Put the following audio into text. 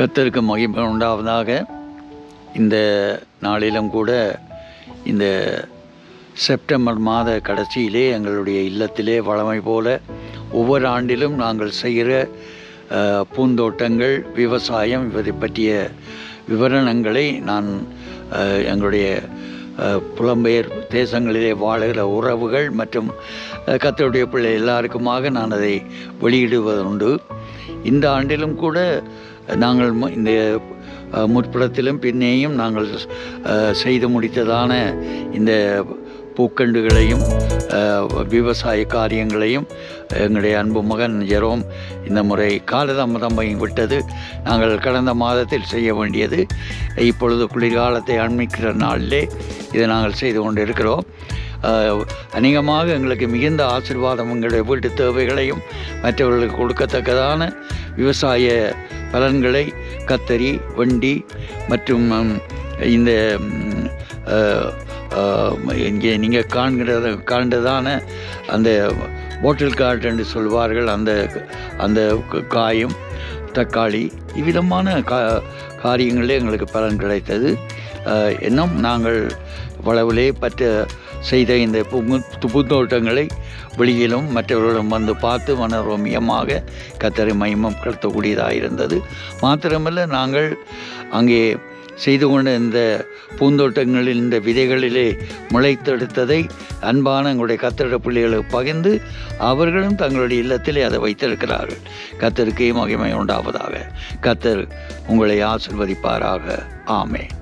கர்த்தருக்கு மகிமை உண்டாவதாக இந்த நாளிலும் கூட இந்த செப்டம்பர் மாத கடைசியிலே எங்களுடைய இல்லத்திலே வழமை போல ஒவ்வொரு ஆண்டிலும் நாங்கள் செய்கிற அஹ், பூந்தோட்டங்கள் விவசாயம் இவரை பற்றிய விவரணங்களை நான் அஹ், எங்களுடைய அஹ், புலம்பெயர் தேசங்களிலே வாழுகிற உறவுகள் மற்றும் அஹ், கர்த்தருடைய பிள்ளை எல்லாருக்குமாக நான் அதை வெளியிடுவதுண்டு இந்த ஆண்டிலும் கூட நாங்கள் மு- இந்த அஹ், முற்புறத்திலும் பின்னேயும் நாங்கள் அஹ், செய்து முடித்ததான இந்த பூக்கண்டுகளையும் அஹ், விவசாய காரியங்களையும் எங்களுடைய அன்பு மகன் ஜெரோம் இந்த முறை காலதாமதம் விட்டது நாங்கள் கடந்த மாதத்தில் செய்ய வேண்டியது இப்பொழுது குளிர்காலத்தை அண்மிக்கிற நாளிலே இதை நாங்கள் செய்து கொண்டு இருக்கிறோம் அஹ், அநேகமாக எங்களுக்கு மிகுந்த ஆசீர்வாதம் எங்களுடைய வீட்டு தேவைகளையும் மற்றவர்களுக்கு கொடுக்கத்தக்கதான விவசாய பலன்களை கத்தரி வண்டி மற்றும் ம், இந்த ம், அஹ், அஹ், இங்கே நீங்கள் காண்கிறது காண்றதான அந்த போட்டில் கார்ட் என்று சொல்வார்கள் அந்த அந்த க- காயும் தக்காளி இவ்விதமான கா காரியங்களே எங்களுக்கு பலன் கிடைத்தது அஹ், இன்னும் நாங்கள் வளவிலே பற்ற செய்த இந்த பூங்கு- பூந்தோட்டங்களை வெளியிலும் மற்றவர்களிடம் வந்து பார்த்து மனரோமியமாக கத்தரை மைமம் கடத்தக்கூடியதாக இருந்தது மாத்திரமல்ல நாங்கள் அங்கே செய்து கொண்ட இந்த பூந்தோட்டங்களில் இந்த விதைகளிலே முளைத்தெடுத்ததை அன்பான எங்களுடைய கத்தரிட பிள்ளைகளுக்கு பகிர்ந்து அவர்களும் தங்களுடைய இல்லத்திலே அதை வைத்திருக்கிறார்கள் கத்தருக்கே மகிமை உண்டாவதாக கத்தர் உங்களை ஆசிர்வதிப்பாராக ஆமென்